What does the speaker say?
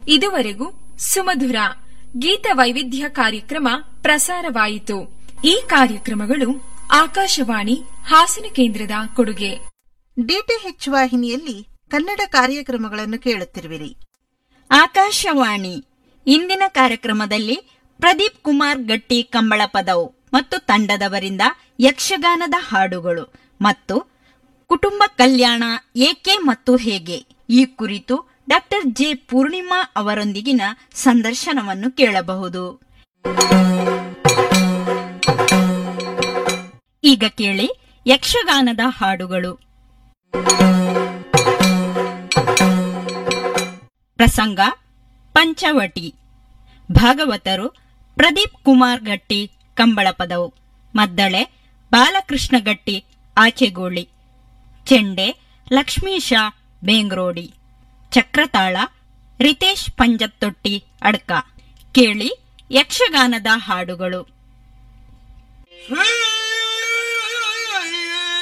ಇದುವರೆಗೂ ಸುಮಧುರ ಗೀತ ವೈವಿಧ್ಯ ಕಾರ್ಯಕ್ರಮ ಪ್ರಸಾರವಾಯಿತು ಈ ಕಾರ್ಯಕ್ರಮಗಳು ಆಕಾಶವಾಣಿ ಹಾಸನ ಕೇಂದ್ರದ ಕೊಡುಗೆ ಡಿಟಿಎಚ್ ವಾಹಿನಿಯಲ್ಲಿ ಕನ್ನಡ ಕಾರ್ಯಕ್ರಮಗಳನ್ನು ಕೇಳುತ್ತಿರುವಿರಿ ಆಕಾಶವಾಣಿ ಇಂದಿನ ಕಾರ್ಯಕ್ರಮದಲ್ಲಿ ಪ್ರದೀಪ್ ಕುಮಾರ್ ಗಟ್ಟಿ ಕಂಬಳ ಪದವು ಮತ್ತು ತಂಡದವರಿಂದ ಯಕ್ಷಗಾನದ ಹಾಡುಗಳು ಮತ್ತು ಕುಟುಂಬ ಕಲ್ಯಾಣ ಏಕೆ ಮತ್ತು ಹೇಗೆ ಈ ಕುರಿತು ಡಾಕ್ಟರ್ ಜೆ ಪೂರ್ಣಿಮಾ ಅವರೊಂದಿಗಿನ ಸಂದರ್ಶನವನ್ನು ಕೇಳಬಹುದು ಈಗ ಕೇಳಿ ಯಕ್ಷಗಾನದ ಹಾಡುಗಳು ಪ್ರಸಂಗ ಪಂಚವಟಿ ಭಾಗವತರು ಪ್ರದೀಪ್ ಕುಮಾರ್ ಗಟ್ಟಿ ಕಂಬಳ ಪದವು ಮದ್ದಳೆ ಬಾಲಕೃಷ್ಣ ಗಟ್ಟಿ ಆಚೆಗೋಳಿ ಚೆಂಡೆ ಲಕ್ಷ್ಮೀಶ ಬೇಂಗ್ರೋಡಿ ಚಕ್ರತಾಳ ರಿತೇಶ್ ಪಂಜತ್ತೊಟ್ಟಿ ಅಡ್ಕ ಕೇಳಿ ಯಕ್ಷಗಾನದ ಹಾಡುಗಳು